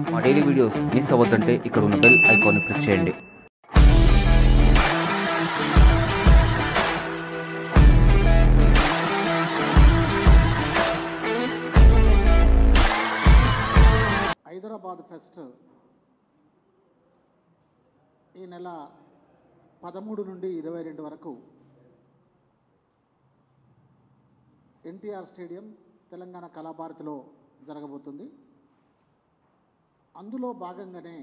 మా daily videos miss అవ్వద్దంటే ఇక్కడ ఉన్న బెల్ ఐకాన్ని క్లిక్ చేయండి హైదరాబాద్ ఫెస్ట్ ఈ నెల పదమూడు నుండి ఇరవై రెండు వరకు ఎన్టీఆర్ స్టేడియం తెలంగాణ కళాభారతిలో జరగబోతుంది అందులో భాగంగానే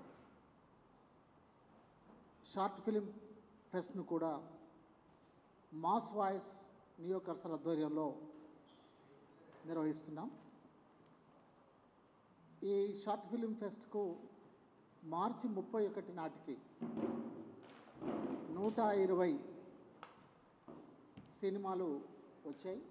షార్ట్ ఫిలిం ఫెస్ట్ను కూడా మాస్ వాయిస్ నియోకర్సల ఆధ్వర్యంలో నిర్వహిస్తున్నాం ఈ షార్ట్ ఫిలిం ఫెస్ట్కు మార్చి ముప్పై ఒకటి నాటికి నూట ఇరవై సినిమాలు వచ్చాయి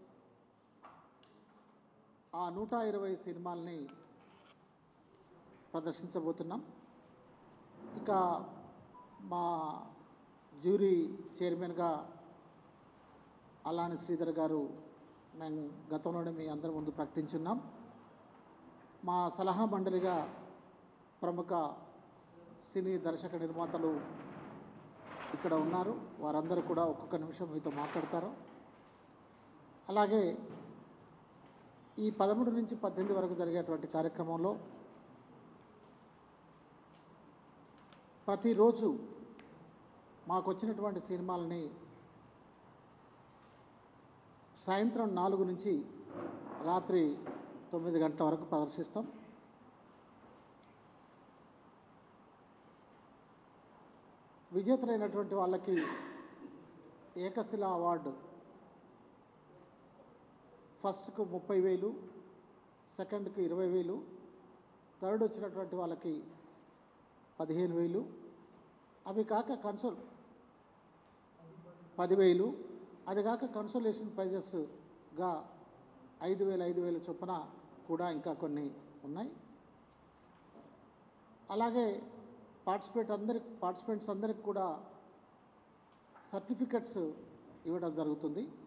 ఆ నూట ఇరవై సినిమాల్ని ప్రదర్శించబోతున్నాం ఇక మా జ్యూరీ చైర్మన్గా అలాని శ్రీధర్ గారు మేము గతంలోనే మీ అందరి ముందు ప్రకటించున్నాం మా సలహా మండలిగా ప్రముఖ సినీ దర్శక నిర్మాతలు ఇక్కడ ఉన్నారు వారందరూ కూడా ఒక్కొక్క నిమిషం మీతో మాట్లాడతారు అలాగే ఈ పదమూడు నుంచి పద్దెనిమిది వరకు జరిగేటువంటి కార్యక్రమంలో ప్రతిరోజు మాకు వచ్చినటువంటి సినిమాలని సాయంత్రం నాలుగు నుంచి రాత్రి తొమ్మిది గంటల వరకు ప్రదర్శిస్తాం విజేతలైనటువంటి వాళ్ళకి ఏకశిల అవార్డు ఫస్ట్కు ముప్పై వేలు సెకండ్కి ఇరవై వేలు థర్డ్ వచ్చినటువంటి వాళ్ళకి పదిహేను వేలు అవి కాక కన్సోల్ పదివేలు అది కాక కన్సోలేషన్ ప్రైజెస్గా ఐదు వేలు ఐదు వేల చొప్పున కూడా ఇంకా కొన్ని ఉన్నాయి అలాగే పార్టిసిపేట్ అందరికి పార్టిసిపెంట్స్ అందరికి కూడా సర్టిఫికెట్స్ ఇవ్వడం జరుగుతుంది